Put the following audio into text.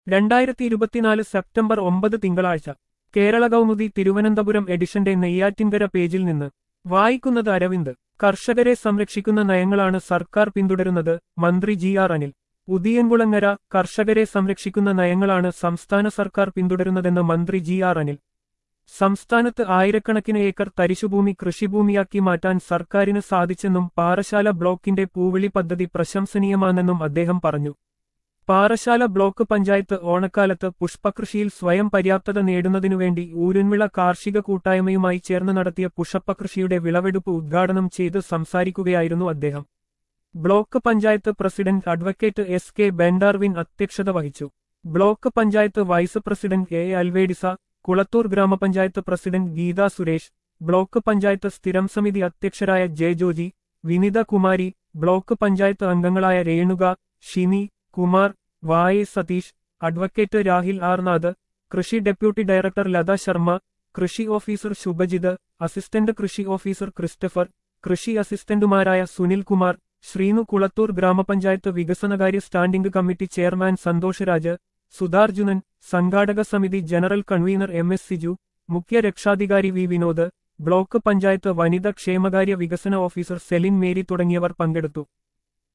രണ്ടായിരത്തി ഇരുപത്തിനാല് സെപ്റ്റംബർ ഒമ്പത് തിങ്കളാഴ്ച കേരള കൗമുദി തിരുവനന്തപുരം എഡിഷന്റെ നെയ്യാറ്റിൻകര പേജിൽ നിന്ന് വായിക്കുന്നത് അരവിന്ദ് കർഷകരെ സംരക്ഷിക്കുന്ന നയങ്ങളാണ് സർക്കാർ പിന്തുടരുന്നത് മന്ത്രി ജി ആർ അനിൽ ഉദിയൻകുളങ്ങര കർഷകരെ സംരക്ഷിക്കുന്ന നയങ്ങളാണ് സംസ്ഥാന സർക്കാർ പിന്തുടരുന്നതെന്ന് മന്ത്രി ജി ആർ അനിൽ സംസ്ഥാനത്ത് ആയിരക്കണക്കിന് ഏക്കർ തരിശുഭൂമി കൃഷിഭൂമിയാക്കി മാറ്റാൻ സർക്കാരിന് സാധിച്ചെന്നും പാറശാല ബ്ലോക്കിന്റെ പൂവിളി പദ്ധതി പ്രശംസനീയമാണെന്നും അദ്ദേഹം പറഞ്ഞു പാറശാല ബ്ലോക്ക് പഞ്ചായത്ത് ഓണക്കാലത്ത് പുഷ്പകൃഷിയിൽ സ്വയം പര്യാപ്തത നേടുന്നതിനുവേണ്ടി ഊരുൻവിള കാർഷിക കൂട്ടായ്മയുമായി ചേർന്ന് നടത്തിയ പുഷ്പകൃഷിയുടെ വിളവെടുപ്പ് ഉദ്ഘാടനം ചെയ്ത് സംസാരിക്കുകയായിരുന്നു അദ്ദേഹം block panchayat president advocate S K Bendarwin അധ്യക്ഷത വഹിച്ചു block panchayat vice president A Alvedisa Kulathur ഗ്രാമപഞ്ചായത്ത് പ്രസിഡന്റ് ഗീത സുരേഷ് ബ്ലോക്ക് പഞ്ചായത്ത് സ്ഥിരം സമിതി അധ്യക്ഷരായ ജെ ജോജി വിനിത കുമാരി ബ്ലോക്ക് പഞ്ചായത്ത് അംഗങ്ങളായ രേണുക ഷിനി കുമാർ വായ സതീഷ് അഡ്വക്കേറ്റ് രാഹിൽ ആർ നാഥ് കൃഷി ഡെപ്യൂട്ടി ഡയറക്ടർ ലത ശർമ്മ കൃഷി ഓഫീസർ ശുഭജിത് അസിസ്റ്റന്റ് കൃഷി ഓഫീസർ ക്രിസ്റ്റഫർ കൃഷി അസിസ്റ്റന്റുമാരായ സുനിൽ കുമാർ ശ്രീനു കുളത്തൂർ ഗ്രാമപഞ്ചായത്ത് വികസനകാര്യ standing committee chairman Santhosh Raj സുധാർജുനൻ സംഘാടക സമിതി general convener M S Siju മുഖ്യ രക്ഷാധികാരി വി വിനോദ് ബ്ലോക്ക് പഞ്ചായത്ത് വനിതാ ക്ഷേമകാര്യ വികസന ഓഫീസർ സെലിൻ മേരി തുടങ്ങിയവർ പങ്കെടുത്തു